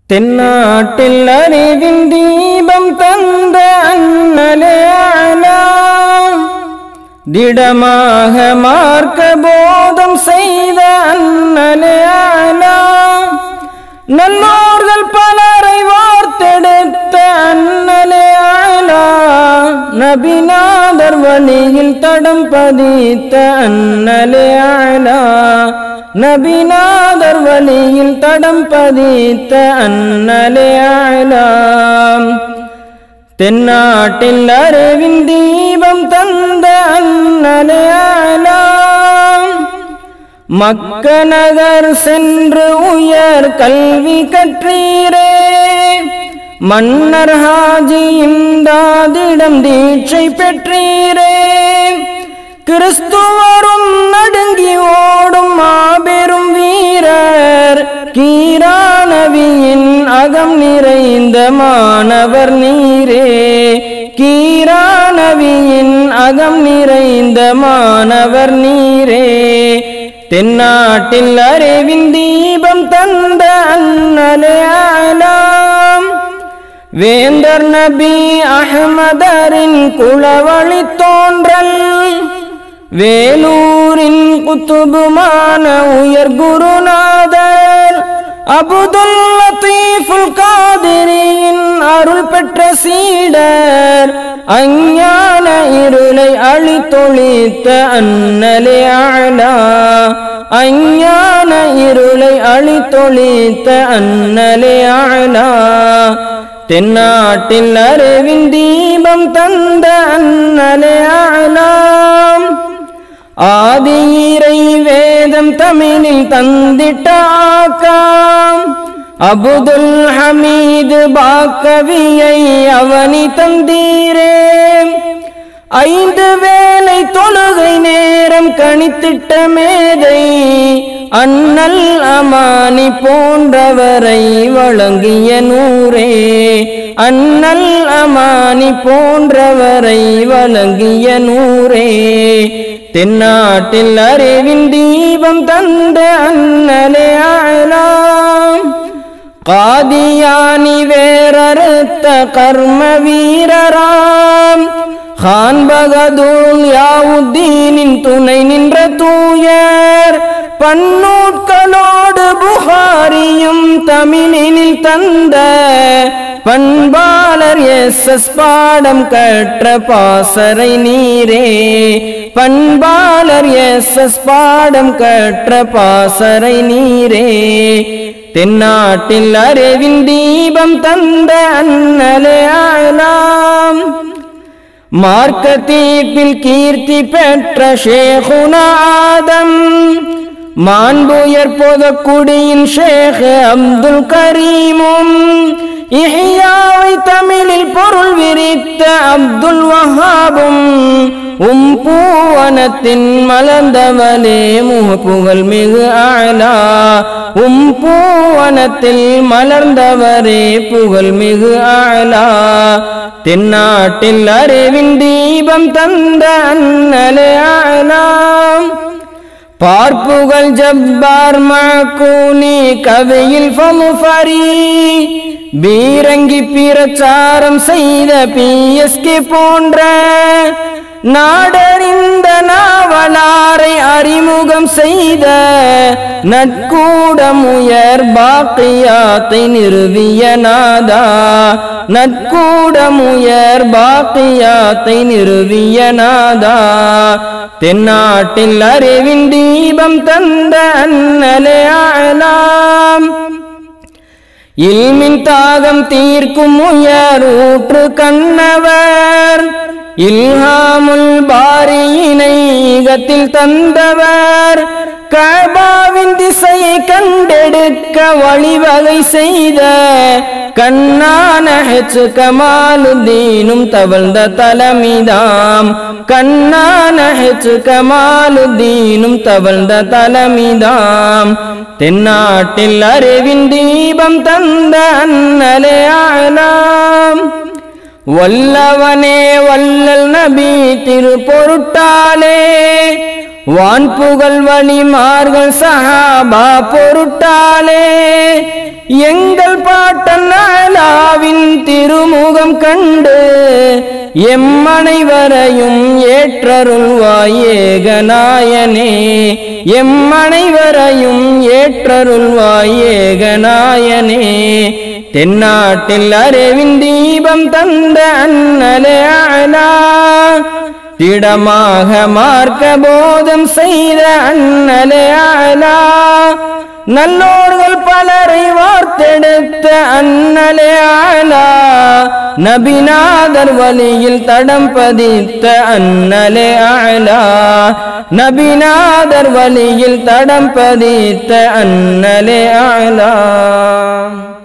தென்னாட்டில் அறிவின் தீபம் தந்த அண்ணலே ஆலாம் திடமாக மார்க்க போதம் செய்த அண்ணலே ஆலாம் நல்லோர்கள் பலரை வார்த்தெடுத்த அண்ணலே ஆலா நபிநாதர் வழியில் தடம் பதித்த அண்ணலே ஆலா நபிநாதர் வழியில் தடம் பதித்த அண்ணலே ஆலாம் தென்னாட்டில் அறிவின் தீபம் தந்த அண்ணலே ஆலாம் மக்க நகர் சென்று உயர் கல்வி கற்றீரே மன்னர் ஹாஜி இந்தாதிடம் தீட்சை பெற்றீரே கிறிஸ்துவரும் நடுங்கி ஓடும் மாபெரும் வீரர் கீரானவியின் அகம் நிறைந்த மாணவர் நீரே கீரானவியின் அகம் நிறைந்த மாணவர் நீரே தென்னாட்டில் அறிவின் தீபம் தந்த அண்ணலே ஆலாம் வேந்தர் நபி அஹமதரின் குளவழி தோன்றல் வேலூரின் குத்துபுமான உயர் குருநாதர் அபுதுல் லத்தீஃபுல் காதிரியின் அருள் பெற்ற சீடர் அஞ்ஞான இருளை அழித்தொழித்த அண்ணலே ஆளா அஞ்ஞான இருளை அழித்தொழித்த அண்ணலே ஆளா தென்னாட்டில் அறிவின் தீபம் தந்த அண்ணலே ஆலாம் ஆதியிரை வேதம் தமிழில் தந்திட்ட ஆக்காம் அபுதுல் ஹமீது பாக்கவியை அவனி தந்தீரே ஐந்து வேளை தொழுகை நேரம் கணித்திட்ட மேதை அண்ணல் அமானி போன்றவரை வழங்கிய நூரே அண்ணல் அமானி போன்றவரை வழங்கிய நூரே தென்னாட்டில் அறிவின் தீபம் தந்த அண்ணலே ஆலாம் காதியானி வேறறுத்த கர்ம வீரராம் கான் பகதூல் யாவுத்தீனின் துணை நின்ற தூயர் பன்னூட்களோடு புகாரியும் தமிழினில் தந்த பண்பாளர் எஸ் எஸ் பாடம் கற்ற பாசறை நீரே பண்பாளர் எஸ் எஸ் பாடம் கற்ற பாசறை நீரே தென்னாட்டில் அறிவின் தீபம் தந்த அண்ணலே ஆலாம் மார்க்க தீர்ப்பில் கீர்த்தி பெற்ற ஷேகுநாதம் மாண்புயர் பொதக்குடியின் ஷேக் அப்துல் கரீமும் இஹ்யாவை தமிழில் பொருள் விரித்த அப்துல் வஹாபும் உம் பூவனத்தின் மலர்ந்தவனே முகப்புகழ் மிகு ஆளா உம் பூவனத்தில் மலர்ந்தவரே புகழ் மிகு ஆளா தென்னாட்டில் அறிவின் தீபம் தந்த அண்ணலே ஆலாம் பார்ப்புகள் ஜப்பார் மாக்கூனி கதையில் ஃபமுஃபரி பீரங்கி பிரச்சாரம் செய்த பிஎஸ்கே போன்ற நாடறிந்த நாவலாரை அறிமுகம் செய்த நட்கூடம் உயர் பாக்கியாத்தை நிறுவிய நாதா நட்கூடம் உயர் பாக்கியாத்தை நிறுவிய நாதா தென்னாட்டில் அறிவின் தீபம் தந்த அண்ணலே ஆலாம் இல்மின் தாகம் தீர்க்கும் உயர் ஊற்று கண்ணவர் இல்ஹாமுல் பாரியினை ஈகத்தில் தந்தவர் கபாவின் திசையை கண்டெடுக்க வழிவகை செய்த கண்ணான ஹெச் கமாலுத்தீனும் தவழ்ந்த தலமிதாம் கண்ணான ஹெச் கமாலுத்தீனும் தவழ்ந்த தலமிதாம் தென்னாட்டில் அறிவின் தீபம் தந்த அண்ணலே ஆலாம் வல்லவனே வல்லல் நபி திருப்பொருட்டாலே வான் புகழ் வழிமார்கள் சஹாபா பொருட்டாலே எங்கள் பா பாட்டன் அலாவின் திருமுகம் கண்டு எம்மனைவரையும் ஏற்றருள்வாய் ஏகநாயனே எம்மனைவரையும் ஏற்றருள்வாய் ஏகநாயனே தென்னாட்டில் அறிவின் தீபம் தந்த அண்ணலே அலா திடமாக மார்க்க போதம் செய்த அண்ணலே அலா நல்லோர்கள் பலரை வார்த்தெடுத்த அண்ணலே ஆலா நபிநாதர் வழியில் தடம் பதித்த அண்ணலே ஆலா நபிநாதர் வழியில் தடம் பதித்த அண்ணலே ஆலா